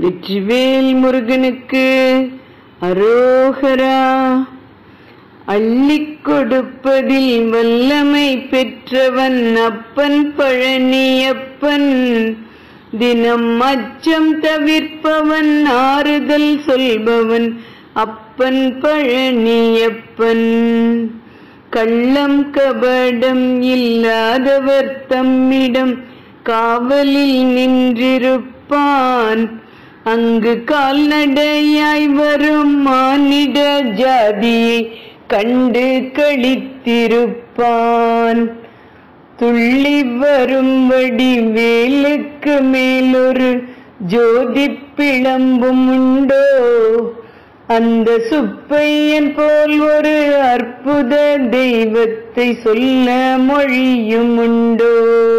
வெற்றிவேல் முருகனுக்கு அரோகரா அள்ளிக் கொடுப்பதில் வல்லமை பெற்றவன் அப்பன் பழனியப்பன் தினம் அச்சம் தவிர்ப்பவன் ஆறுதல் சொல்பவன் அப்பன் பழனியப்பன் கள்ளம் கபடம் இல்லாதவர் தம்மிடம் காவலில் நின்றிருப்பான் அங்கு கால்நடையாய் வரும் மானிட ஜாதியை கண்டு களித்திருப்பான் துள்ளி வரும்படி வேலுக்கு மேலொரு ஜோதி பிளம்பும் உண்டோ அந்த சுப்பையன் போல் ஒரு அற்புத தெய்வத்தை சொல்ல மொழியும் உண்டோ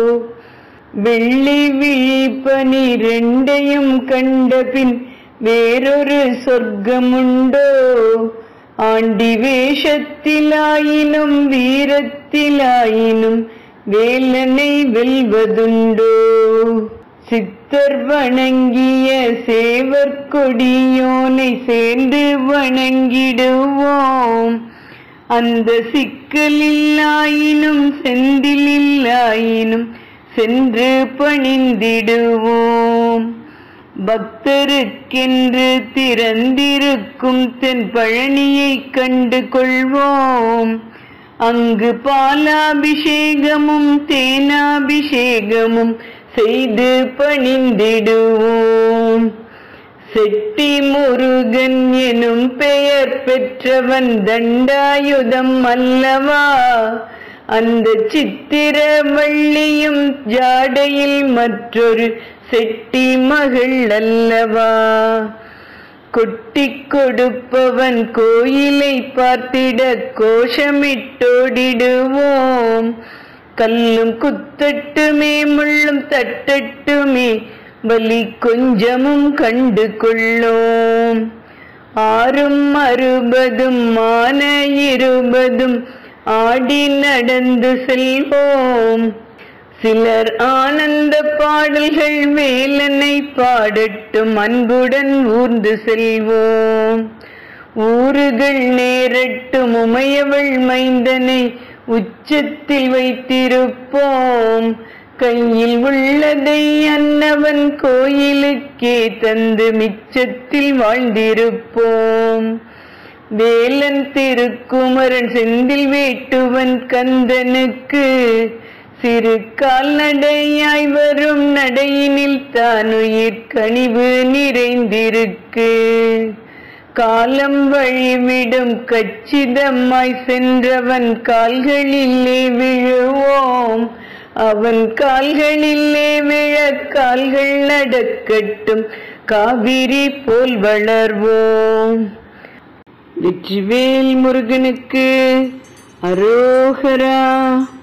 வெள்ளி விழிப்பனி ரெண்டையும் கண்ட பின் வேறொரு சொர்க்கமுண்டோ ஆண்டி வேஷத்திலாயினும் வீரத்திலாயினும் வேலனை வெல்வதுண்டோ சித்தர் வணங்கிய சேவர் கொடியோனை சேர்ந்து வணங்கிடுவோம் அந்த சிக்கலில்லாயினும் செந்திலில்லாயினும் சென்று பணிந்திடுவோம் பக்தருக்கென்று திறந்திருக்கும் தென் பழனியை கண்டு கொள்வோம் அங்கு பாலாபிஷேகமும் தேனாபிஷேகமும் செய்து பணிந்திடுவோம் செட்டி முருகன் எனும் பெயர் பெற்றவன் தண்டாயுதம் அல்லவா அந்த சித்திர வள்ளியும் ஜாடையில் மற்றொரு செட்டி மகள் அல்லவா கொட்டிக் கொடுப்பவன் கோயிலை பார்த்திட கோஷமிட்டோடிடுவோம் கல்லும் குத்தட்டுமே முள்ளும் தட்டட்டுமே வலி கொஞ்சமும் கண்டு கொள்ளோம் ஆறும் அறுபதும் மான இருபதும் ஆடி நடந்து செல்வோம் சிலர் ஆனந்த பாடல்கள் வேலனை பாடட்டும் அன்புடன் ஊர்ந்து செல்வோம் ஊறுகள் நேரட்டும் உமையவள் மைந்தனை உச்சத்தில் வைத்திருப்போம் கையில் உள்ளதை அன்னவன் கோயிலுக்கே தந்து மிச்சத்தில் வாழ்ந்திருப்போம் வேலன் திருக்குமரன் செந்தில் வேட்டுவன் கந்தனுக்கு சிறு கால்நடையாய் வரும் நடையினில் தான் உயிர் கனிவு நிறைந்திருக்கு காலம் வழிவிடும் கச்சிதமாய் சென்றவன் கால்களிலே விழுவோம் அவன் கால்களிலே விழ கால்கள் நடக்கட்டும் காவிரி போல் வளர்வோம் வெற்றிவேல் முருகனுக்கு அரோகரா